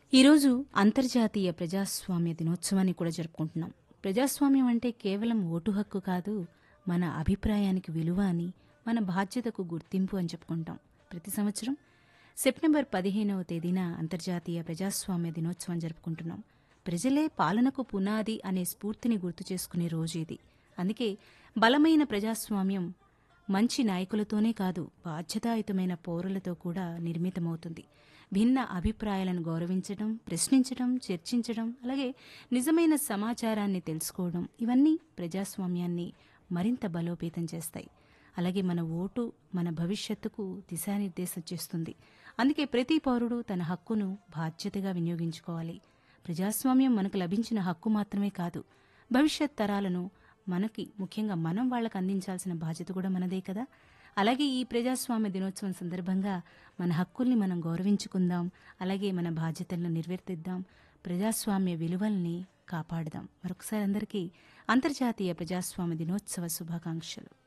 ఈరోజు అంతర్జాతీయ ప్రజాస్వామ్య దినోత్సవాన్ని కూడా జరుపుకుంటున్నాం ప్రజాస్వామ్యం అంటే కేవలం ఓటు హక్కు కాదు మన అభిప్రాయానికి విలువ అని మన బాధ్యతకు గుర్తింపు అని చెప్పుకుంటాం ప్రతి సంవత్సరం సెప్టెంబర్ పదిహేనవ తేదీన అంతర్జాతీయ ప్రజాస్వామ్య దినోత్సవం జరుపుకుంటున్నాం ప్రజలే పాలనకు పునాది అనే స్ఫూర్తిని గుర్తు చేసుకునే రోజు ఇది అందుకే బలమైన ప్రజాస్వామ్యం మంచి నాయకులతోనే కాదు బాధ్యతాయుతమైన పౌరులతో కూడా నిర్మితమవుతుంది భిన్న అభిప్రాయాలను గౌరవించడం ప్రశ్నించడం చర్చించడం అలాగే నిజమైన సమాచారాన్ని తెలుసుకోవడం ఇవన్నీ ప్రజాస్వామ్యాన్ని మరింత బలోపేతం చేస్తాయి అలాగే మన ఓటు మన భవిష్యత్తుకు దిశానిర్దేశం చేస్తుంది అందుకే ప్రతి పౌరుడు తన హక్కును బాధ్యతగా వినియోగించుకోవాలి ప్రజాస్వామ్యం మనకు లభించిన హక్కు మాత్రమే కాదు భవిష్యత్ తరాలను మనకి ముఖ్యంగా మనం వాళ్ళకు అందించాల్సిన బాధ్యత కూడా మనదే కదా అలాగే ఈ ప్రజాస్వామ్య దినోత్సవం సందర్భంగా మన హక్కుల్ని మనం గౌరవించుకుందాం అలాగే మన బాధ్యతలను నిర్వర్తిద్దాం ప్రజాస్వామ్య విలువల్ని కాపాడదాం మరొకసారి అందరికీ అంతర్జాతీయ ప్రజాస్వామ్య దినోత్సవ శుభాకాంక్షలు